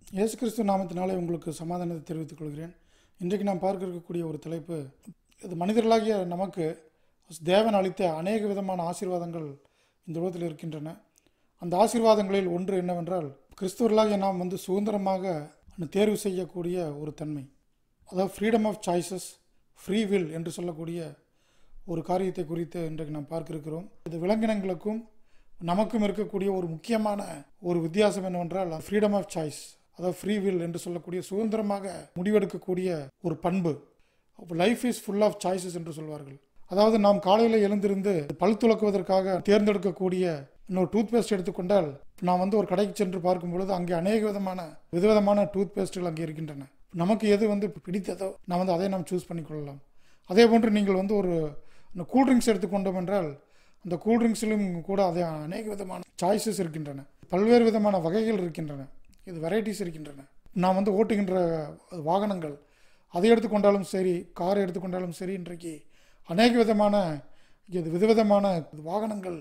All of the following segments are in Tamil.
இயேசு கிறிஸ்து நாமத்தினாலே உங்களுக்கு சமாதானத்தை தெரிவித்துக் கொள்கிறேன் இன்றைக்கு நாம் பார்க்க இருக்கக்கூடிய ஒரு தலைப்பு இது மனிதர்களாகிய நமக்கு தேவன் அளித்த அநேக விதமான ஆசீர்வாதங்கள் இந்த உலகத்தில் இருக்கின்றன அந்த ஆசீர்வாதங்களில் ஒன்று என்னவென்றால் கிறிஸ்துவர்களாகிய நாம் வந்து சுதந்திரமாக தேர்வு செய்யக்கூடிய ஒரு தன்மை அதாவது freedom of choices free will என்று சொல்லக்கூடிய ஒரு காரியத்தை குறித்து இன்றைக்கு நாம் பார்க்க இருக்கிறோம் இது விலங்கினங்களுக்கும் நமக்கும் இருக்கக்கூடிய ஒரு முக்கியமான ஒரு வித்தியாசம் என்னவென்றால் ஃப்ரீடம் ஆஃப் சாய்ஸ் அதாவது ஃப்ரீ வில் என்று சொல்லக்கூடிய சுதந்திரமாக முடிவெடுக்கக்கூடிய ஒரு பண்பு life is full of choices என்று சொல்வார்கள் அதாவது நாம் காலையில் எழுந்திருந்து பல் துலக்குவதற்காக தேர்ந்தெடுக்கக்கூடிய இன்னொரு டூத் பேஸ்ட் எடுத்துக்கொண்டால் நான் வந்து ஒரு கடைக்கு சென்று பார்க்கும் பொழுது அங்கே அநேக விதமான விதவிதமான டூத் பேஸ்ட்டுகள் அங்கே இருக்கின்றன நமக்கு எது வந்து பிடித்ததோ நான் வந்து அதை நாம் சூஸ் பண்ணிக்கொள்ளலாம் அதே போன்று நீங்கள் வந்து ஒரு கூல்ட்ரிங்க்ஸ் எடுத்துக்கொண்டோம் என்றால் அந்த கூல்ட்ரிங்க்ஸிலும் கூட அதே அநேக விதமான சாய்ஸஸ் இருக்கின்றன பல்வேறு விதமான வகைகள் இருக்கின்றன இது வெரைட்டிஸ் இருக்கின்றன நாம் வந்து ஓட்டுகின்ற வாகனங்கள் அதை எடுத்துக்கொண்டாலும் சரி கார் எடுத்துக்கொண்டாலும் சரி இன்றைக்கு அநேக விதமான இது விதவிதமான வாகனங்கள்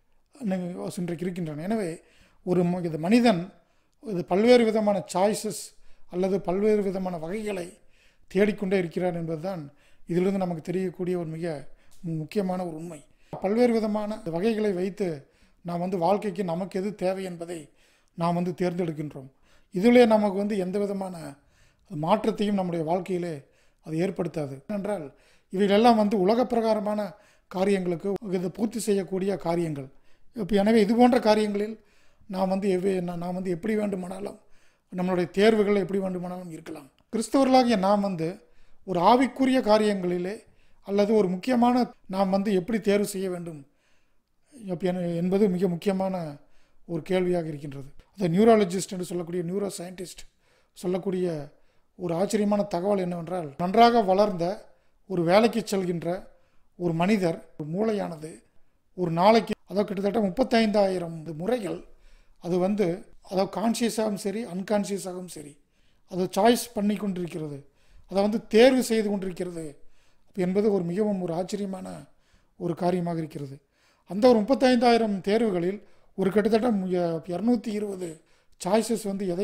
இன்றைக்கு இருக்கின்றன எனவே ஒரு ம- இது மனிதன் இது பல்வேறு விதமான சாய்ஸஸ் அல்லது பல்வேறு விதமான வகைகளை தேடிக்கொண்டே இருக்கிறார் என்பதுதான் இதிலிருந்து நமக்கு தெரியக்கூடிய ஒரு மிக முக்கியமான ஒரு உண்மை பல்வேறு விதமான வகைகளை வைத்து நாம் வந்து வாழ்க்கைக்கு நமக்கு எது தேவை என்பதை நாம் வந்து தேர்ந்தெடுக்கின்றோம் இதிலே நமக்கு வந்து எந்த விதமான மாற்றத்தையும் நம்முடைய வாழ்க்கையிலே அது ஏற்படுத்தாது ஏனென்றால் இவைகளெல்லாம் வந்து உலக பிரகாரமான காரியங்களுக்கு இதை பூர்த்தி செய்யக்கூடிய காரியங்கள் இப்போ எனவே இது போன்ற காரியங்களில் நாம் வந்து எவ்வே நா- நாம் வந்து எப்படி வேண்டுமானாலும் நம்மளுடைய தேர்வுகள் எப்படி வேண்டுமானாலும் இருக்கலாம் கிறிஸ்தவர்களாகிய நாம் வந்து ஒரு ஆவிக்குரிய காரியங்களிலே அல்லது ஒரு முக்கியமான நாம் வந்து எப்படி தேர்வு செய்ய வேண்டும் அப்ப என- என்பது மிக முக்கியமான ஒரு கேள்வியாக இருக்கின்றது அந்த நியூராலஜிஸ்ட் என்று சொல்லக்கூடிய நியூரோ சயின்டிஸ்ட் சொல்லக்கூடிய ஒரு ஆச்சரியமான தகவல் என்னவென்றால் நன்றாக வளர்ந்த ஒரு வேலைக்கு செல்கின்ற ஒரு மனிதர் ஒரு மூளையானது ஒரு நாளைக்கு அதாவது கிட்டத்தட்ட முப்பத்தைந்தாயிரம் முறைகள் அது வந்து அதாவது கான்சியஸாகவும் சரி அன்கான்சியஸாகவும் சரி அதை சாய்ஸ் பண்ணி கொண்டிருக்கிறது அதை வந்து தேர்வு செய்து கொண்டிருக்கிறது என்பது ஒரு மிகவும் ஒரு ஆச்சரியமான ஒரு காரியமாக இருக்கிறது அந்த ஒரு முப்பத்தைந்தாயிரம் தேர்வுகளில் ஒரு கிட்டத்தட்ட இரநூத்தி இருபது சாய்ஸஸ் வந்து எதை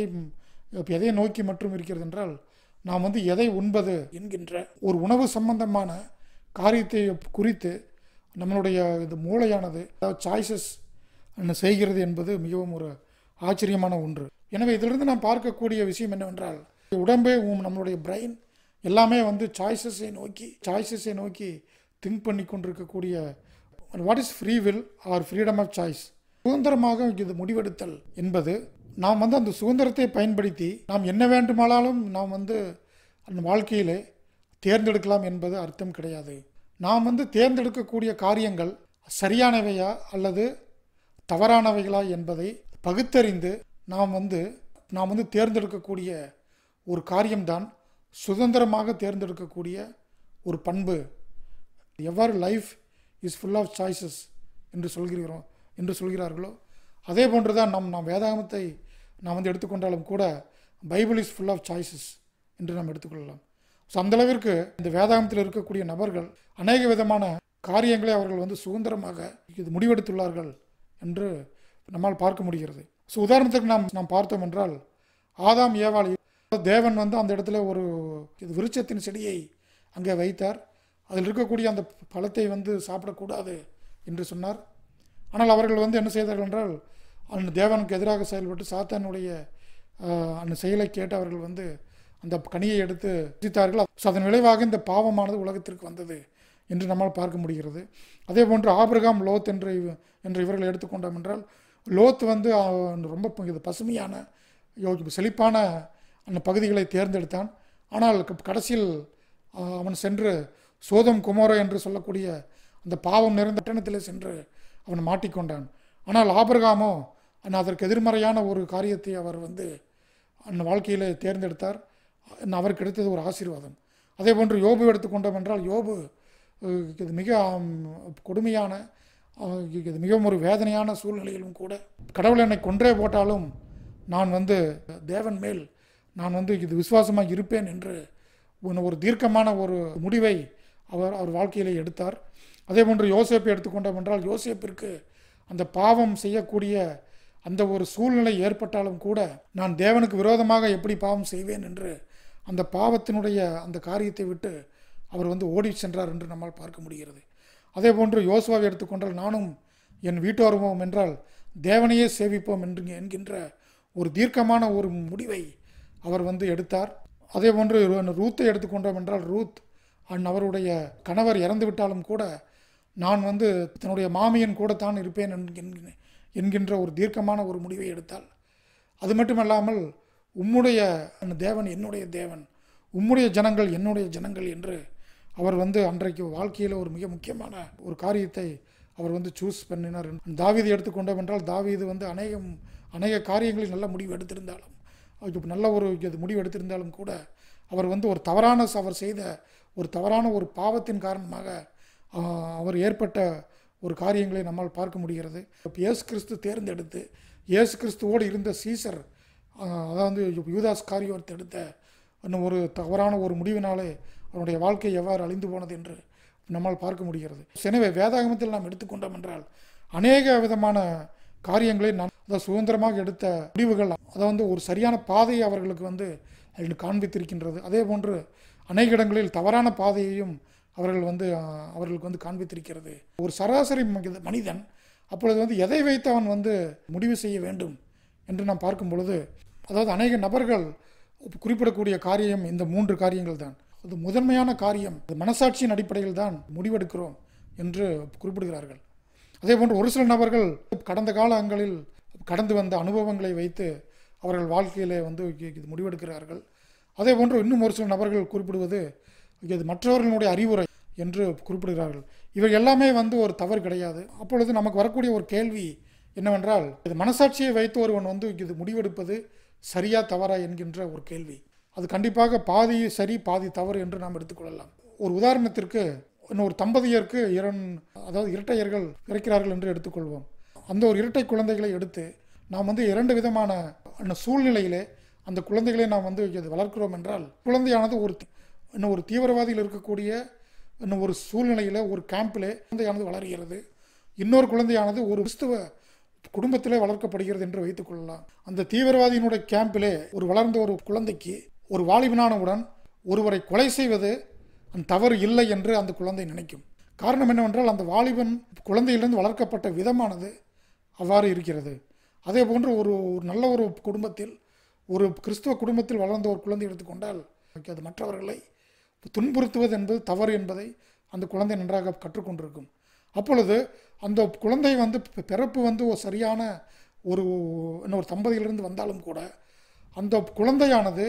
எதை நோக்கி மட்டும் இருக்கிறது என்றால் நாம் வந்து எதை உண்பது என்கின்ற ஒரு உணவு சம்பந்தமான காரியத்தை குறித்து நம்மளுடைய இந்த மூளையானது அதாவது சாய்ஸஸ் செய்கிறது என்பது மிகவும் ஒரு ஆச்சரியமான ஒன்று எனவே இதிலிருந்து நாம் பார்க்கக்கூடிய விஷயம் என்னவென்றால் உடம்பே உம் நம்மளுடைய பிரெயின் எல்லாமே வந்து சாய்ஸஸை நோக்கி சாய்ஸஸை நோக்கி திங்க் பண்ணி கொண்டிருக்கக்கூடிய what is free will or freedom of choice சுதந்திரமாக இது முடிவெடுத்தல் என்பது நாம் வந்து அந்த சுதந்திரத்தை பயன்படுத்தி நாம் என்ன வேண்டுமானாலும் நாம் வந்து அந்த வாழ்க்கையிலே தேர்ந்தெடுக்கலாம் என்பது அர்த்தம் கிடையாது நாம் வந்து தேர்ந்தெடுக்கக்கூடிய காரியங்கள் சரியானவையா அல்லது தவறானவைகளா என்பதை பகுத்தறிந்து நாம் வந்து நாம் வந்து தேர்ந்தெடுக்கக்கூடிய ஒரு காரியம்தான் சுதந்திரமாக தேர்ந்தெடுக்கக்கூடிய ஒரு பண்பு எவ்வாறு life is full of choices என்று சொல்கிறோம் என்று சொல்கிறார்களோ அதே போன்று தான் நம் நாம் வேதாகமத்தை நாம் வந்து எடுத்துக்கொண்டாலும் கூட Bible is full of choices என்று நாம் எடுத்துக்கொள்ளலாம் ஸோ அந்தளவிற்கு இந்த வேதாகமத்தில் இருக்கக்கூடிய நபர்கள் அநேக விதமான காரியங்களை அவர்கள் வந்து சுதந்திரமாக இது முடிவெடுத்துள்ளார்கள் என்று நம்மால் பார்க்க முடிகிறது ஸோ உதாரணத்துக்கு நாம் நாம் பார்த்தோம் என்றால் ஆதாம் ஏவாள் தேவன் வந்து அந்த இடத்துல ஒரு இது விருட்சத்தின் செடியை அங்கே வைத்தார் அதில் இருக்கக்கூடிய அந்த பழத்தை வந்து சாப்பிடக்கூடாது என்று சொன்னார் ஆனால் அவர்கள் வந்து என்ன செய்தார்கள் என்றால் அந்த தேவனுக்கு எதிராக செயல்பட்டு சாத்தானுடைய ஆஹ், அந்த செயலை கேட்டு அவர்கள் வந்து அந்த கனியை எடுத்து புசித்தார்கள் ஸோ அதன் விளைவாக இந்த பாவமானது உலகத்திற்கு வந்தது என்று நம்மால் பார்க்க முடிகிறது அதே போன்று ஆபிரகாம் லோத் என்று இவ- என்று இவர்கள் எடுத்துக்கொண்டோம் என்றால் லோத் வந்து ஆஹ், ரொம்ப ப- இது பசுமையான யோ- செழிப்பான அந்த பகுதிகளை தேர்ந்தெடுத்தான் ஆனால் க- கடைசியில் ஆஹ், அவன் சென்று சோதம் குமாரா என்று சொல்லக்கூடிய அந்த பாவம் நிறைந்த பட்டணத்திலே சென்று அவன் மாட்டிக்கொண்டான் ஆனால் ஆபிரகாமோ அண்ணா அதற்கு எதிர்மறையான ஒரு காரியத்தை அவர் வந்து அந்த வாழ்க்கையில் தேர்ந்தெடுத்தார் அண்ணா அவருக்கு கிடைத்தது ஒரு ஆசீர்வாதம் அதே போன்று யோபு எடுத்துக்கொண்டோம் என்றால் யோபு அஹ், இது மிக ஆம், கொடுமையான அஹ், இது மிகவும் ஒரு வேதனையான சூழ்நிலையிலும் கூட கடவுள் என்னை கொன்றே போட்டாலும் நான் வந்து தேவன் மேல் நான் வந்து இது விசுவாசமாக இருப்பேன் என்று ஒரு- ஒரு தீர்க்கமான ஒரு முடிவை அவர் அவர் வாழ்க்கையிலே எடுத்தார் அதே போன்று யோசேப்பை எடுத்துக்கொண்டோம் என்றால் யோசேப்பிற்கு அந்த பாவம் செய்யக்கூடிய அந்த ஒரு சூழ்நிலை ஏற்பட்டாலும் கூட நான் தேவனுக்கு விரோதமாக எப்படி பாவம் செய்வேன் என்று அந்த பாவத்தினுடைய அந்த காரியத்தை விட்டு அவர் வந்து ஓடி சென்றார் என்று நம்மால் பார்க்க முடிகிறது அதே போன்று யோசுவாவை எடுத்துக்கொண்டால் நானும் என் வீட்டோருவோம் என்றால் தேவனையே சேவிப்போம் என்று என்கின்ற ஒரு தீர்க்கமான ஒரு முடிவை அவர் வந்து எடுத்தார் அதே போன்று ரு- ரூத்தை எடுத்துக்கொண்டோம் என்றால் ரூத் அண்ட் அவருடைய கணவர் இறந்து விட்டாலும் கூட நான் வந்து தன்னுடைய மாமியன் கூட தான் இருப்பேன் என்கின்ற- என்கின்ற ஒரு தீர்க்கமான ஒரு முடிவை எடுத்தால் அது மட்டுமல்லாமல் உம்முடைய தேவன் என்னுடைய தேவன் உம்முடைய ஜனங்கள் என்னுடைய ஜனங்கள் என்று அவர் வந்து அன்றைக்கு வாழ்க்கையில் ஒரு மிக முக்கியமான ஒரு காரியத்தை அவர் வந்து சூஸ் பண்ணினார் தாவீது எடுத்துக்கொண்டோம் என்றால் தாவீது வந்து அநேகம் அநேக காரியங்களில் நல்ல முடிவு எடுத்திருந்தாலும் அவருக்கு நல்ல ஒரு இது முடிவு எடுத்திருந்தாலும் கூட அவர் வந்து ஒரு தவறான அவர் செய்த ஒரு தவறான ஒரு பாவத்தின் காரணமாக ஆஹ், அவர் ஏற்பட்ட ஒரு காரியங்களை நம்மால் பார்க்க முடிகிறது இப்ப இயேசு கிறிஸ்து தேர்ந்தெடுத்து இயேசு கிறிஸ்துவோடு இருந்த சீசர் ஆஹ், அதாவது யூதாஸ் காரியோர்த்து எடுத்த இன்னும் ஒரு தவறான ஒரு முடிவினாலே அவருடைய வாழ்க்கை எவ்வாறு அழிந்து போனது என்று நம்மால் பார்க்க முடிகிறது எனவே வேதாகமத்தில் நாம் எடுத்துக்கொண்டோம் என்றால் அநேக விதமான காரியங்களை நாம் அதாவது சுதந்திரமாக எடுத்த முடிவுகள் அதை வந்து ஒரு சரியான பாதையை அவர்களுக்கு வந்து அதில் காண்பித்திருக்கின்றது அதே போன்று அநேக இடங்களில் தவறான பாதையையும் அவர்கள் வந்து ஆஹ், அவர்களுக்கு வந்து காண்பித்திருக்கிறது ஒரு சராசரி மனித- மனிதன் அப்பொழுது வந்து எதை வைத்து அவன் வந்து முடிவு செய்ய வேண்டும் என்று நாம் பார்க்கும் பொழுது அதாவது அநேக நபர்கள் குறிப்பிடக்கூடிய காரியம் இந்த மூன்று காரியங்கள் தான் அது முதன்மையான காரியம் அது மனசாட்சியின் அடிப்படையில் தான் முடிவெடுக்கிறோம் என்று குறிப்பிடுகிறார்கள் அதே போன்று ஒரு சில நபர்கள் கடந்த காலங்களில் கடந்து வந்த அனுபவங்களை வைத்து அவர்கள் வாழ்க்கையிலே வந்து இது முடிவெடுக்கிறார்கள் அதே போன்று இன்னும் ஒரு சில நபர்கள் குறிப்பிடுவது இது மற்றவர்களுடைய அறிவுரை என்று குறிப்பிடுகிறார்கள் இவை எல்லாமே வந்து ஒரு தவறு கிடையாது அப்பொழுது நமக்கு வரக்கூடிய ஒரு கேள்வி என்னவென்றால் இது மனசாட்சியை வைத்து ஒருவன் வந்து இது முடிவெடுப்பது சரியா தவறா என்கின்ற ஒரு கேள்வி அது கண்டிப்பாக பாதி சரி பாதி தவறு என்று நாம் எடுத்துக்கொள்ளலாம் ஒரு உதாரணத்திற்கு இன்னும் ஒரு தம்பதியருக்கு இரண் அதாவது இரட்டையர்கள் பிறக்கிறார்கள் என்று எடுத்துக்கொள்வோம் அந்த ஒரு இரட்டை குழந்தைகளை எடுத்து நாம் வந்து இரண்டு விதமான அந்த சூழ்நிலையிலே அந்த குழந்தைகளை நாம் வந்து இது வளர்க்கிறோம் என்றால் குழந்தையானது ஒரு இன்னும் ஒரு தீவிரவாதியில் இருக்கக்கூடிய இன்னும் ஒரு சூழ்நிலையில் ஒரு கேம்பிலே குழந்தையானது வளர்கிறது இன்னொரு குழந்தையானது ஒரு கிறிஸ்துவ குடும்பத்திலே வளர்க்கப்படுகிறது என்று வைத்துக் கொள்ளலாம் அந்த தீவிரவாதியினுடைய கேம்பிலே ஒரு வளர்ந்த ஒரு குழந்தைக்கு ஒரு வாலிபனானவுடன் ஒருவரை கொலை செய்வது அந்த தவறு இல்லை என்று அந்த குழந்தை நினைக்கும் காரணம் என்னவென்றால் அந்த வாலிபன் குழந்தையிலிருந்து வளர்க்கப்பட்ட விதமானது அவ்வாறு இருக்கிறது அதே போன்று ஒரு ஒரு நல்ல ஒரு குடும்பத்தில் ஒரு கிறிஸ்துவ குடும்பத்தில் வளர்ந்த ஒரு குழந்தை எடுத்துக்கொண்டால் அது மற்றவர்களை துன்புறுத்துவது என்பது தவறு என்பதை அந்த குழந்தை நன்றாக கற்றுக்கொண்டிருக்கும் அப்பொழுது அந்த குழந்தை வந்து பி- பிறப்பு வந்து ஒரு சரியான ஒரு இன்னொரு தம்பதியிலிருந்து வந்தாலும் கூட அந்த குழந்தையானது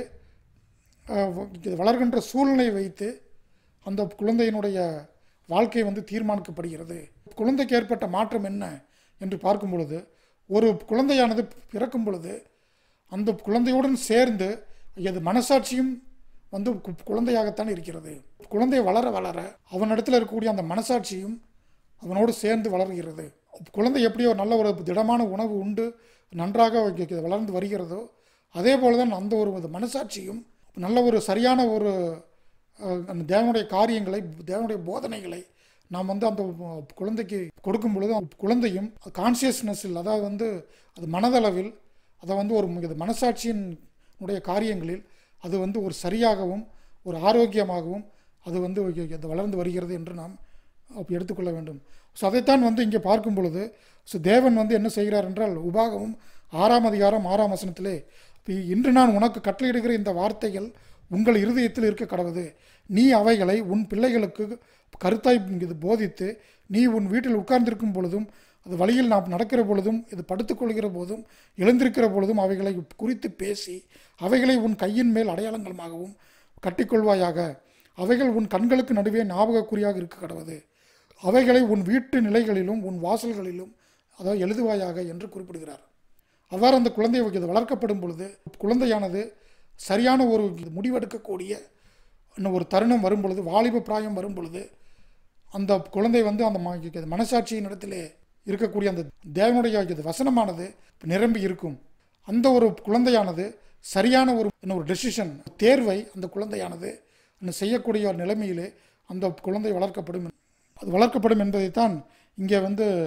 அஹ், இது வளர்கின்ற சூழ்நிலையை வைத்து அந்த குழந்தையினுடைய வாழ்க்கை வந்து தீர்மானிக்கப்படுகிறது குழந்தைக்கு ஏற்பட்ட மாற்றம் என்ன என்று பார்க்கும் பொழுது ஒரு குழந்தையானது பிறக்கும் பொழுது அந்த குழந்தையுடன் சேர்ந்து அது மனசாட்சியும் வந்து கு- குழந்தையாகத்தான் இருக்கிறது குழந்தை வளர வளர அவனிடத்தில் இருக்கக்கூடிய அந்த மனசாட்சியும் அவனோடு சேர்ந்து வளர்கிறது குழந்தை எப்படி ஒரு நல்ல ஒரு திடமான உணவு உண்டு நன்றாக இது வளர்ந்து வருகிறதோ அதே போல தான் அந்த ஒரு இது மனசாட்சியும் நல்ல ஒரு சரியான ஒரு அஹ், அந்த தேவனுடைய காரியங்களை தேவனுடைய போதனைகளை நாம் வந்து அந்த குழந்தைக்கு கொடுக்கும் பொழுது அந்த குழந்தையும் கான்சியஸ்னஸில் அதாவது வந்து அது மனதளவில் அதை வந்து ஒரு இது மனசாட்சியின் உடைய காரியங்களில் அது வந்து ஒரு சரியாகவும் ஒரு ஆரோக்கியமாகவும் அது வந்து இது வளர்ந்து வருகிறது என்று நாம் அப்ப எடுத்துக்கொள்ள வேண்டும் ஸோ அதைத்தான் வந்து இங்கே பார்க்கும் பொழுது ஸோ தேவன் வந்து என்ன செய்கிறார் என்றால் உபாகமும் ஆறாம் அதிகாரம் ஆறாம் வசனத்திலே "இப்ப இன்று நான் உனக்கு கட்டளையிடுகிற இந்த வார்த்தைகள் உங்கள் இருதயத்தில் இருக்க கடவுது நீ அவைகளை உன் பிள்ளைகளுக்கு கருத்தாய் இது போதித்து நீ உன் வீட்டில் உட்கார்ந்திருக்கும் பொழுதும் அது வழியில் நாம் நடக்கிற பொழுதும் இது படுத்துக்கொள்கிற போதும் எழுந்திருக்கிற பொழுதும் அவைகளை குறித்து பேசி அவைகளை உன் கையின் மேல் அடையாளங்களுமாகவும் கட்டிக்கொள்வாயாக அவைகள் உன் கண்களுக்கு நடுவே ஞாபகக்குறியாக இருக்க கடவுது அவைகளை உன் வீட்டு நிலைகளிலும் உன் வாசல்களிலும் அதாவது எழுதுவாயாக என்று குறிப்பிடுகிறார் அவ்வாறு அந்த குழந்தை இது வளர்க்கப்படும் பொழுது குழந்தையானது சரியான ஒரு இது முடிவெடுக்கக்கூடிய இன்னும் ஒரு தருணம் வரும் பொழுது வாலிப பிராயம் வரும் பொழுது அந்த குழந்தை வந்து அந்த ம- இது மனசாட்சியின் இடத்திலே இருக்கக்கூடிய அந்த தேவனுடைய இது வசனமானது நிரம்பி இருக்கும் அந்த ஒரு குழந்தையானது சரியான ஒரு இன்னும் ஒரு டெசிஷன் தேர்வை அந்த குழந்தையானது இன்னும் செய்யக்கூடிய ஒரு நிலைமையிலே அந்த குழந்தை வளர்க்கப்படும் அது வளர்க்கப்படும் என்பதைத்தான் இங்கே வந்து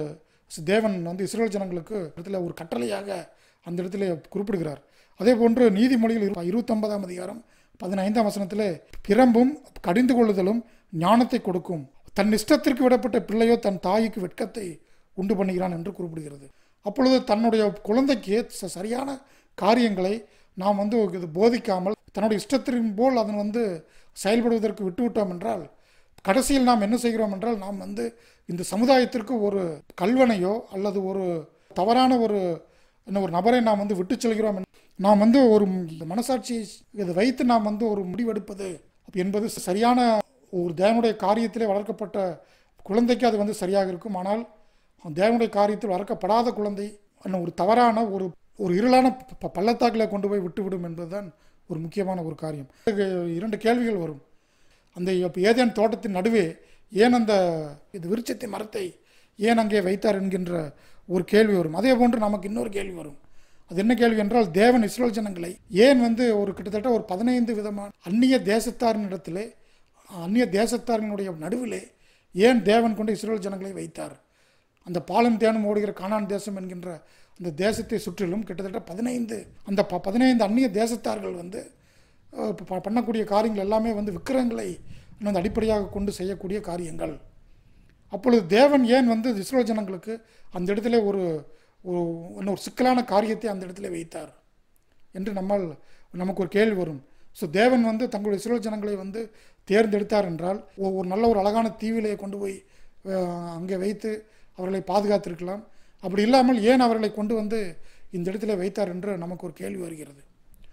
தேவன் வந்து இஸ்ரேல் ஜனங்களுக்கு இடத்துல ஒரு கட்டளையாக அந்த இடத்துல குறிப்பிடுகிறார் அதே போன்று நீதிமொழிகள் இரு- இருபத்தொன்பதாம் அதிகாரம் பதினைந்தாம் வசனத்திலே பிரம்பும் கடிந்து கொள்ளுதலும் ஞானத்தை கொடுக்கும் தன் இஷ்டத்திற்கு விடப்பட்ட பிள்ளையோ தன் தாய்க்கு வெட்கத்தை உண்டு பண்ணுகிறான் என்று குறிப்பிடுகிறது அப்பொழுது தன்னுடைய குழந்தைக்கு ச- சரியான காரியங்களை நாம் வந்து இது போதிக்காமல் தன்னுடைய இஷ்டத்தின் போல் அதன் வந்து செயல்படுவதற்கு விட்டுவிட்டோம் என்றால் கடைசியில் நாம் என்ன செய்கிறோம் என்றால் நாம் வந்து இந்த சமுதாயத்திற்கு ஒரு கல்வனையோ அல்லது ஒரு தவறான ஒரு என்ன ஒரு நபரை நாம் வந்து விட்டு செல்கிறோம் என்- நாம் வந்து ஒரு மனசாட்சியை இதை வைத்து நாம் வந்து ஒரு முடிவெடுப்பது என்பது சரியான ஒரு தேவனுடைய காரியத்திலே வளர்க்கப்பட்ட குழந்தைக்கு அது வந்து சரியாக இருக்கும் ஆனால் தேவனுடைய காரியத்தில் வளர்க்கப்படாத குழந்தை என்ன ஒரு தவறான ஒரு ஒரு இருளான ப- பள்ளத்தாக்கில் கொண்டு போய் விட்டுவிடும் என்பதுதான் ஒரு முக்கியமான ஒரு காரியம் இதுக்கு இரண்டு கேள்விகள் வரும் அந்த இப்ப ஏதேன் தோட்டத்தின் நடுவே ஏன் அந்த இது விருட்சத்தை மரத்தை ஏன் அங்கே வைத்தார் என்கின்ற ஒரு கேள்வி வரும் அதே போன்று நமக்கு இன்னொரு கேள்வி வரும் அது என்ன கேள்வி என்றால் தேவன் இஸ்ரேல் ஜனங்களை ஏன் வந்து ஒரு கிட்டத்தட்ட ஒரு பதினைந்து விதமான அந்நிய தேசத்தாரின் இடத்திலே அந்நிய தேசத்தாரினுடைய நடுவிலே ஏன் தேவன் கொண்டு இஸ்ரேல் ஜனங்களை வைத்தார் அந்த பாலும் தேனும் ஓடுகிற கானான் தேசம் என்கின்ற அந்த தேசத்தை சுற்றிலும் கிட்டத்தட்ட பதினைந்து அந்த ப பதினைந்து அந்நிய தேசத்தார்கள் வந்து அஹ், ப- பண்ணக்கூடிய காரியங்கள் எல்லாமே வந்து விக்கிரகங்களை வந்து அடிப்படையாக கொண்டு செய்யக்கூடிய காரியங்கள் அப்பொழுது தேவன் ஏன் வந்து இஸ்ரேல் ஜனங்களுக்கு அந்த இடத்துல ஒரு ஒரு இன்னும் ஒரு சிக்கலான காரியத்தை அந்த இடத்துல வைத்தார் என்று நம்மால் நமக்கு ஒரு கேள்வி வரும் ஸோ தேவன் வந்து தங்களுடைய இஸ்ரேல் ஜனங்களை வந்து தேர்ந்தெடுத்தார் என்றால் ஒ- ஒரு நல்ல ஒரு அழகான தீவிலே கொண்டு போய் அஹ், அங்கே வைத்து அவர்களை பாதுகாத்திருக்கலாம் அப்படி இல்லாமல் ஏன் அவர்களை கொண்டு வந்து இந்த இடத்துல வைத்தார் என்று நமக்கு ஒரு கேள்வி வருகிறது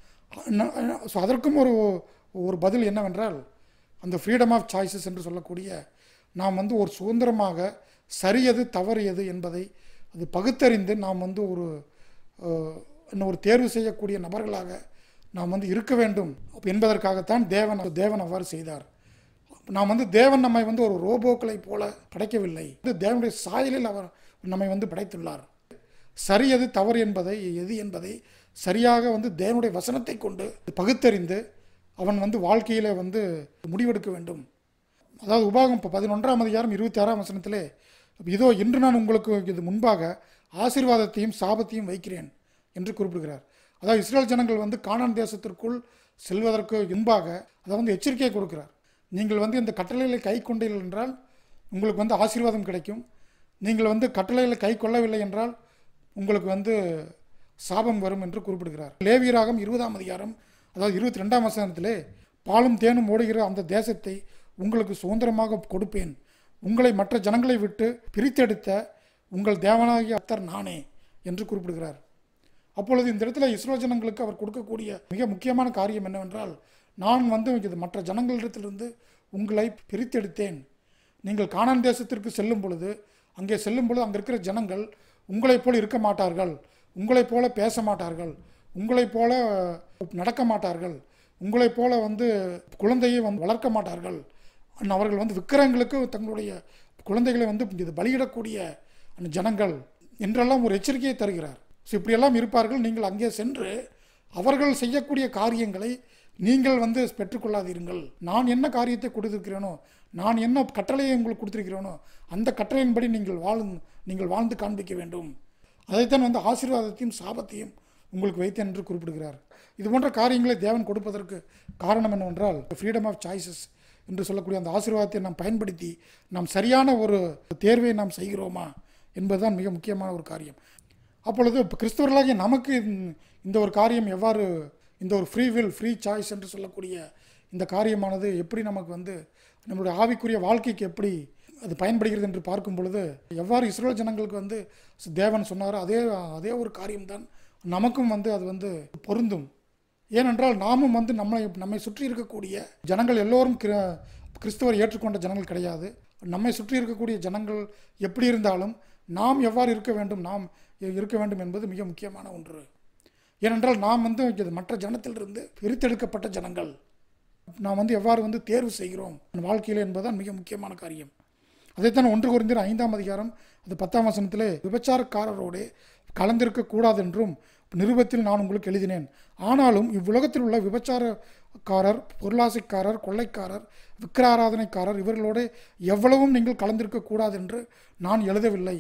ஸோ அதற்கும் ஒரு ஒரு பதில் என்னவென்றால் அந்த ஃப்ரீடம் ஆஃப் சாய்ஸஸ் என்று சொல்லக்கூடிய நாம் வந்து ஒரு சுதந்திரமாக சரியது தவறு எது என்பதை அது பகுத்தறிந்து நாம் வந்து ஒரு அஹ், இன்னும் ஒரு தேர்வு செய்யக்கூடிய நபர்களாக நாம் வந்து இருக்க வேண்டும் என்பதற்காகத்தான் தேவன் தேவன் அவ்வாறு செய்தார் நாம் வந்து தேவன் நம்மை வந்து ஒரு ரோபோக்களை போல படைக்கவில்லை இது தேவனுடைய சாயலில் அவர் நம்மை வந்து படைத்துள்ளார் சரி எது தவறு என்பதை எது என்பதை சரியாக வந்து தேவனுடைய வசனத்தை கொண்டு பகுத்தறிந்து அவன் வந்து வாழ்க்கையில வந்து முடிவெடுக்க வேண்டும் அதாவது உபாகம் இப்போ பதினொன்றாம் அதிகாரம் இருபத்தி ஆறாம் வசனத்திலே இதோ இன்று நான் உங்களுக்கு இது முன்பாக ஆசீர்வாதத்தையும் சாபத்தையும் வைக்கிறேன் என்று குறிப்பிடுகிறார் அதாவது இஸ்ரேல் ஜனங்கள் வந்து கானான் தேசத்திற்குள் செல்வதற்கு முன்பாக அதை வந்து எச்சரிக்கை கொடுக்கிறார் நீங்கள் வந்து இந்த கட்டளைகளை கை கொண்டீர்கள் என்றால் உங்களுக்கு வந்து ஆசீர்வாதம் கிடைக்கும் நீங்கள் வந்து கட்டளைகளை கை கொள்ளவில்லை என்றால் உங்களுக்கு வந்து சாபம் வரும் என்று குறிப்பிடுகிறார் லேவியராகம் இருபதாம் அதிகாரம் அதாவது இருபத்தி ரெண்டாம் வசனத்திலே பாலும் தேனும் ஓடுகிற அந்த தேசத்தை உங்களுக்கு சுதந்திரமாக கொடுப்பேன் உங்களை மற்ற ஜனங்களை விட்டு பிரித்தெடுத்த உங்கள் தேவனாகிய அத்தர் நானே என்று குறிப்பிடுகிறார் அப்பொழுது இந்த இடத்துல இஸ்ரோ ஜனங்களுக்கு அவர் கொடுக்கக்கூடிய மிக முக்கியமான காரியம் என்னவென்றால் நான் வந்து இது மற்ற ஜனங்களிடத்திலிருந்து உங்களை பிரித்தெடுத்தேன் நீங்கள் கானான் தேசத்திற்கு செல்லும் பொழுது அங்கே செல்லும் பொழுது அங்கே இருக்கிற ஜனங்கள் உங்களைப் போல இருக்க மாட்டார்கள் உங்களைப் போல பேச மாட்டார்கள் உங்களைப் போல நடக்க மாட்டார்கள் உங்களைப் போல வந்து குழந்தையை வந்து வளர்க்க மாட்டார்கள் அண்ட் அவர்கள் வந்து விக்கிரகங்களுக்கு தங்களுடைய குழந்தைகளை வந்து இது பலியிடக்கூடிய அந்த ஜனங்கள் என்றெல்லாம் ஒரு எச்சரிக்கையை தருகிறார் ஸோ இப்படியெல்லாம் இருப்பார்கள் நீங்கள் அங்கே சென்று அவர்கள் செய்யக்கூடிய காரியங்களை நீங்கள் வந்து பெற்றுக்கொள்ளாதீர்கள் நான் என்ன காரியத்தை கொடுத்திருக்கிறேனோ நான் என்ன கட்டளையை உங்களுக்கு கொடுத்திருக்கிறேனோ அந்த கட்டளையின்படி நீங்கள் வாழ நீங்கள் வாழ்ந்து காண்பிக்க வேண்டும் அதைத்தான் வந்து ஆசீர்வாதத்தையும் சாபத்தையும் உங்களுக்கு வைத்தேன் என்று குறிப்பிடுகிறார் இது போன்ற காரியங்களை தேவன் கொடுப்பதற்கு காரணம் என்னவென்றால் ஃப்ரீடம் ஆஃப் சாய்ஸஸ் என்று சொல்லக்கூடிய அந்த ஆசீர்வாதத்தை நாம் பயன்படுத்தி நாம் சரியான ஒரு தேர்வை நாம் செய்கிறோமா என்பதுதான் மிக முக்கியமான ஒரு காரியம் அப்பொழுது இப்ப கிறிஸ்தவர்களாகிய நமக்கு இந்த- இந்த ஒரு காரியம் எவ்வாறு இந்த ஒரு ஃப்ரீ வில் ஃப்ரீ சாய்ஸ் என்று சொல்லக்கூடிய இந்த காரியமானது எப்படி நமக்கு வந்து நம்மளுடைய ஆவிக்குரிய வாழ்க்கைக்கு எப்படி அது பயன்படுகிறது என்று பார்க்கும் பொழுது எவ்வாறு இஸ்ரேல் ஜனங்களுக்கு வந்து தேவன் சொன்னாரோ அதே அதே ஒரு காரியம்தான் நமக்கும் வந்து அது வந்து பொருந்தும் ஏனென்றால் நாமும் வந்து நம்மை நம்மை சுற்றி இருக்கக்கூடிய ஜனங்கள் எல்லோரும் கிற- கிறிஸ்துவர் ஏற்றுக்கொண்ட ஜனங்கள் கிடையாது நம்மை சுற்றி இருக்கக்கூடிய ஜனங்கள் எப்படி இருந்தாலும் நாம் எவ்வாறு இருக்க வேண்டும் நாம் இருக்க வேண்டும் என்பது மிக முக்கியமான ஒன்று ஏனென்றால் நாம் வந்து இது மற்ற ஜனத்திலிருந்து பிரித்தெடுக்கப்பட்ட ஜனங்கள் நாம் வந்து எவ்வாறு வந்து தேர்வு செய்கிறோம் வாழ்க்கையில் என்பதுதான் மிக முக்கியமான காரியம் அதைத்தான் ஒன்று குறைந்தர் ஐந்தாம் அதிகாரம் அது பத்தாம் வசனத்திலே விபச்சாரக்காரரோடு கலந்திருக்க கூடாதென்றும் நிருபத்தில் நான் உங்களுக்கு எழுதினேன் ஆனாலும் இவ்வுலகத்தில் உள்ள விபச்சாரக்காரர் பொருளாசைக்காரர் கொள்ளைக்காரர் விக்கிர ஆராதனைக்காரர் இவர்களோடு எவ்வளவும் நீங்கள் கலந்திருக்க கூடாதென்று நான் எழுதவில்லை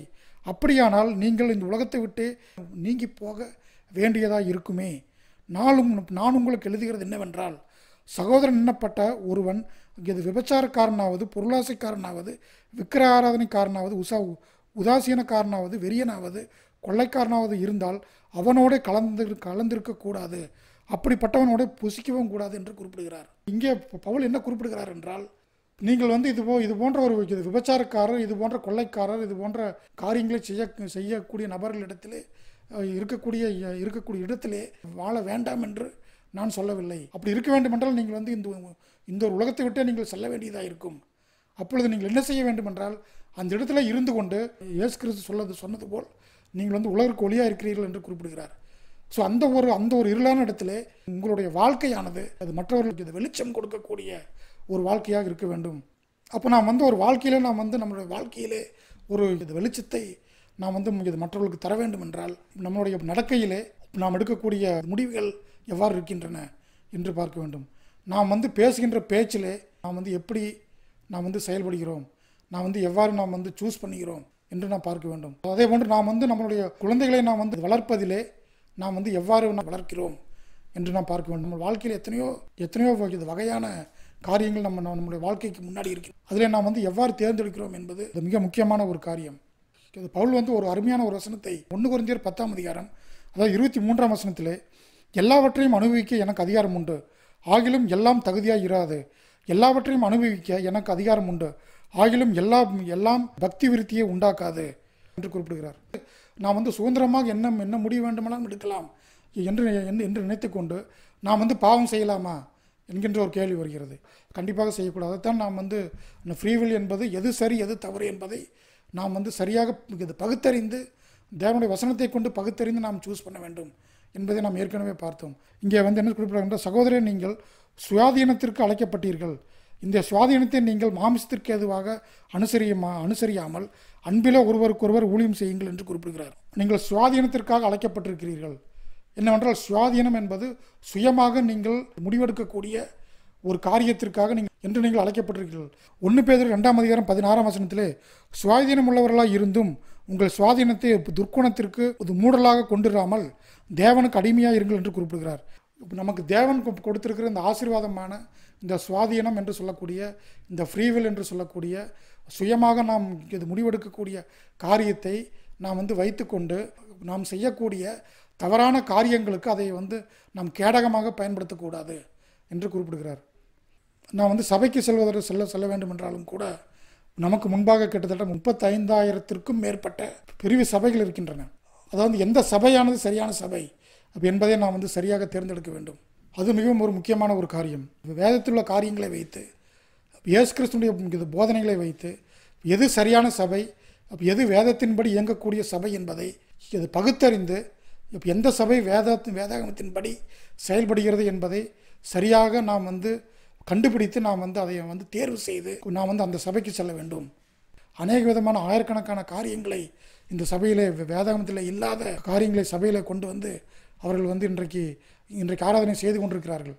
அப்படியானால் நீங்கள் இந்த உலகத்தை விட்டு நீங்கி போக வேண்டியதாக இருக்குமே நாளும் நான் உங்களுக்கு எழுதுகிறது என்னவென்றால் சகோதரன் எண்ணப்பட்ட ஒருவன் இது விபச்சாரக்காரனாவது பொருளாசைக்காரனாவது விக்கிர ஆராதனைக்காரனாவது உசா உதாசீனக்காரனாவது வெறியனாவது கொள்ளைக்காரனாவது இருந்தால் அவனோட கலந்து கலந்திருக்கக்கூடாது அப்படிப்பட்டவனோட புசிக்கவும் கூடாது என்று குறிப்பிடுகிறார் இங்கே ப- பவுல் என்ன குறிப்பிடுகிறார் என்றால் நீங்கள் வந்து இது போ இது போன்ற ஒரு இது விபச்சாரக்காரர் இது போன்ற கொள்ளைக்காரர் இது போன்ற காரியங்களை செய்ய செய்யக்கூடிய நபர்களிடத்திலே அஹ், இருக்கக்கூடிய இருக்கக்கூடிய இடத்திலே வாழ வேண்டாம் என்று நான் சொல்லவில்லை அப்படி இருக்க வேண்டும் என்றால் நீங்கள் வந்து இந்த இந்த ஒரு உலகத்தை விட்டே நீங்கள் செல்ல வேண்டியதாக இருக்கும் அப்பொழுது நீங்கள் என்ன செய்ய வேண்டும் என்றால் அந்த இடத்துல இருந்து கொண்டு இயேசு கிறிஸ்து சொல்லது சொன்னது போல் நீங்கள் வந்து உலகிற்கு ஒளியாக இருக்கிறீர்கள் என்று குறிப்பிடுகிறார் ஸோ அந்த ஒரு அந்த ஒரு இருளான இடத்துல உங்களுடைய வாழ்க்கையானது அது மற்றவர்களுக்கு இது வெளிச்சம் கொடுக்கக்கூடிய ஒரு வாழ்க்கையாக இருக்க வேண்டும் அப்போ நாம் வந்து ஒரு வாழ்க்கையிலே நாம் வந்து நம்மளுடைய வாழ்க்கையிலே ஒரு இது வெளிச்சத்தை நாம் வந்து இது மற்றவர்களுக்கு தர வேண்டும் என்றால் நம்மளுடைய நடக்கையிலே நாம் எடுக்கக்கூடிய முடிவுகள் எவ்வாறு இருக்கின்றன என்று பார்க்க வேண்டும் நாம் வந்து பேசுகின்ற பேச்சிலே நாம் வந்து எப்படி நாம் வந்து செயல்படுகிறோம் நாம் வந்து எவ்வாறு நாம் வந்து சூஸ் பண்ணுகிறோம் என்று நாம் பார்க்க வேண்டும் அதே போன்று நாம் வந்து நம்மளுடைய குழந்தைகளை நாம் வந்து வளர்ப்பதிலே நாம் வந்து எவ்வாறு நாம் வளர்க்கிறோம் என்று நாம் பார்க்க வேண்டும் நம்ம வாழ்க்கையில் எத்தனையோ எத்தனையோ வகை- வகையான காரியங்கள் நம்ம நம்ம- நம்முடைய வாழ்க்கைக்கு முன்னாடி இருக்கு அதில் நாம் வந்து எவ்வாறு தேர்ந்தெடுக்கிறோம் என்பது இது மிக முக்கியமான ஒரு காரியம் இது பவுல் வந்து ஒரு அருமையான ஒரு வசனத்தை ஒன்று குறைந்தர் பத்தாம் அதிகாரம் அதாவது இருபத்தி மூன்றாம் வசனத்திலே எல்லாவற்றையும் அனுபவிக்க எனக்கு அதிகாரம் உண்டு ஆகிலும் எல்லாம் தகுதியாக இராது எல்லாவற்றையும் அனுபவிக்க எனக்கு அதிகாரம் உண்டு ஆகிலும் எல்லாம் எல்லாம் பக்தி விருத்தியை உண்டாக்காது என்று குறிப்பிடுகிறார் நாம் வந்து சுதந்திரமாக என்ன என்ன முடிவு வேண்டுமானாலும் எடுக்கலாம் என்று என்று என்று நினைத்துக்கொண்டு நாம் வந்து பாவம் செய்யலாமா என்கின்ற ஒரு கேள்வி வருகிறது கண்டிப்பாக செய்யக்கூடாது அதைத்தான் நாம் வந்து ஃப்ரீவில் என்பது எது சரி எது தவறு என்பதை நாம் வந்து சரியாக இது பகுத்தறிந்து தேவனுடைய வசனத்தை கொண்டு பகுத்தறிந்து நாம் சூஸ் பண்ண வேண்டும் என்பதை நாம் ஏற்கனவே பார்த்தோம் இங்கே வந்து என்ன குறிப்பிடுகின்ற சகோதரர் நீங்கள் சுயாதீனத்திற்கு அழைக்கப்பட்டீர்கள் இந்த சுவாதீனத்தை நீங்கள் மாமிசத்திற்கு ஏதுவாக அனுசரியுமா அனுசரியாமல் அன்பில ஒருவருக்கொருவர் ஊழியம் செய்யுங்கள் என்று குறிப்பிடுகிறார் நீங்கள் சுவாதீனத்திற்காக அழைக்கப்பட்டிருக்கிறீர்கள் என்னவென்றால் சுவாதீனம் என்பது சுயமாக நீங்கள் முடிவெடுக்கக்கூடிய ஒரு காரியத்திற்காக நீங்கள் என்று நீங்கள் அழைக்கப்பட்டிருக்கிறீர்கள் ஒன்று பேர் ரெண்டாம் அதிகாரம் பதினாறாம் வசனத்திலே சுவாதீனம் உள்ளவர்களாக இருந்தும் உங்கள் சுவாதீனத்தை துர்க்குணத்திற்கு ஒரு மூடலாக கொண்டிராமல் தேவனுக்கு அடிமையாக இருங்கள் என்று குறிப்பிடுகிறார் இப்ப நமக்கு தேவன் கொ- கொடுத்திருக்கிற இந்த ஆசீர்வாதமான இந்த சுவாதீனம் என்று சொல்லக்கூடிய இந்த ஃப்ரீவில் என்று சொல்லக்கூடிய சுயமாக நாம் இது முடிவெடுக்கக்கூடிய காரியத்தை நாம் வந்து வைத்துக்கொண்டு நாம் செய்யக்கூடிய தவறான காரியங்களுக்கு அதை வந்து நாம் கேடகமாக பயன்படுத்தக்கூடாது என்று குறிப்பிடுகிறார் நான் வந்து சபைக்கு செல்வதற்கு செல்ல செல்ல வேண்டும் என்றாலும் கூட நமக்கு முன்பாக கிட்டத்தட்ட முப்பத்தைந்தாயிரத்திற்கும் மேற்பட்ட பிரிவு சபைகள் இருக்கின்றன அதாவது எந்த சபையானது சரியான சபை அப்ப என்பதை நாம் வந்து சரியாக தேர்ந்தெடுக்க வேண்டும் அது மிகவும் ஒரு முக்கியமான ஒரு காரியம் வேதத்தில் உள்ள காரியங்களை வைத்து இயேசு கிறிஸ்துடைய இது போதனைகளை வைத்து எது சரியான சபை அப்ப எது வேதத்தின்படி இயங்கக்கூடிய சபை என்பதை இது பகுத்தறிந்து இப்ப எந்த சபை வேத வேதாகமத்தின்படி செயல்படுகிறது என்பதை சரியாக நாம் வந்து கண்டுபிடித்து நாம் வந்து அதை வந்து தேர்வு செய்து நாம் வந்து அந்த சபைக்கு செல்ல வேண்டும் அநேக விதமான ஆயிரக்கணக்கான காரியங்களை இந்த சபையிலே வேதாகமத்தில் இல்லாத காரியங்களை சபையிலே கொண்டு வந்து அவர்கள் வந்து இன்றைக்கு இன்றைக்கு ஆராதனை செய்து கொண்டிருக்கிறார்கள்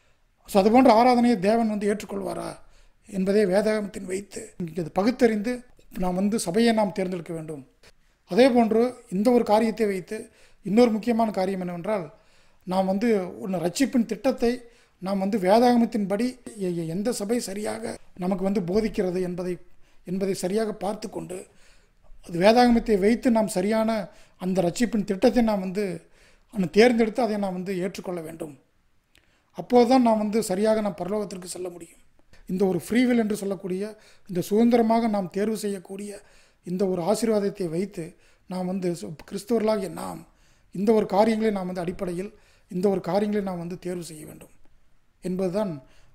ஸோ அதுபோன்ற ஆராதனையை தேவன் வந்து ஏற்றுக்கொள்வாரா என்பதை வேதாகமத்தின் வைத்து இது பகுத்தறிந்து நாம் வந்து சபையை நாம் தேர்ந்தெடுக்க வேண்டும் அதே போன்று இந்த ஒரு காரியத்தை வைத்து இன்னொரு முக்கியமான காரியம் என்னவென்றால் நாம் வந்து ஒன்று ரட்சிப்பின் திட்டத்தை நாம் வந்து வேதாகமத்தின்படி எ- எ- எந்த சபை சரியாக நமக்கு வந்து போதிக்கிறது என்பதை என்பதை சரியாக பார்த்து கொண்டு அது வேதாகமத்தை வைத்து நாம் சரியான அந்த ரட்சிப்பின் திட்டத்தை நாம் வந்து அவனை தேர்ந்தெடுத்து அதை நாம் வந்து ஏற்றுக்கொள்ள வேண்டும் அப்போது தான் நாம் வந்து சரியாக நாம் பரலோகத்திற்கு செல்ல முடியும் இந்த ஒரு ஃப்ரீவில் என்று சொல்லக்கூடிய இந்த சுதந்திரமாக நாம் தேர்வு செய்யக்கூடிய இந்த ஒரு ஆசீர்வாதத்தை வைத்து நாம் வந்து சு- கிறிஸ்தவர்களாகிய நாம் இந்த ஒரு காரியங்களை நாம் வந்து அடிப்படையில் இந்த ஒரு காரியங்களை நாம் வந்து தேர்வு செய்ய வேண்டும் என்பதுதான்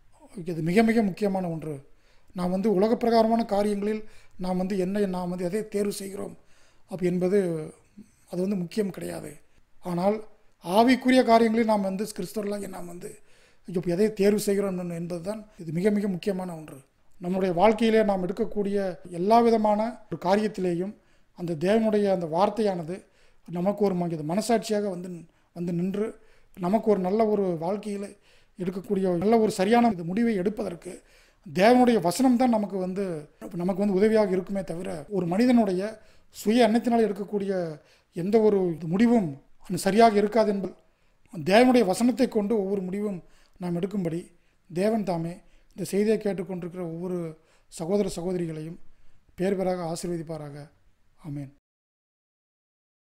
இது மிக மிக முக்கியமான ஒன்று நாம் வந்து உலக பிரகாரமான காரியங்களில் நாம் வந்து என்ன நாம் வந்து எதை தேர்வு செய்கிறோம் அப்படி என்பது அது வந்து முக்கியம் கிடையாது ஆனால் ஆவிக்குரிய காரியங்களில் நாம் வந்து கிறிஸ்தவர்களாக நாம் வந்து இப்போ எதை தேர்வு செய்கிறோம் என்பது தான் இது மிக மிக முக்கியமான ஒன்று நம்முடைய வாழ்க்கையிலே நாம் எடுக்கக்கூடிய எல்லா விதமான ஒரு காரியத்திலேயும் அந்த தேவனுடைய அந்த வார்த்தையானது நமக்கு ஒரு ம- இது மனசாட்சியாக வந்து வந்து நின்று நமக்கு ஒரு நல்ல ஒரு வாழ்க்கையில் எடுக்கக்கூடிய ஒரு நல்ல ஒரு சரியான இது முடிவை எடுப்பதற்கு தேவனுடைய வசனம் தான் நமக்கு வந்து நமக்கு வந்து உதவியாக இருக்குமே தவிர ஒரு மனிதனுடைய சுய எண்ணத்தினால் எடுக்கக்கூடிய எந்த ஒரு முடிவும் சரியாக இருக்காது என்பது தேவனுடைய வசனத்தை கொண்டு ஒவ்வொரு முடிவும் நாம் எடுக்கும்படி தேவன் தாமே இந்த செய்தியை கேட்டுக்கொண்டிருக்கிற ஒவ்வொரு சகோதர சகோதரிகளையும் பேர் பேராக ஆசீர்வதிப்பாராக ஆமென்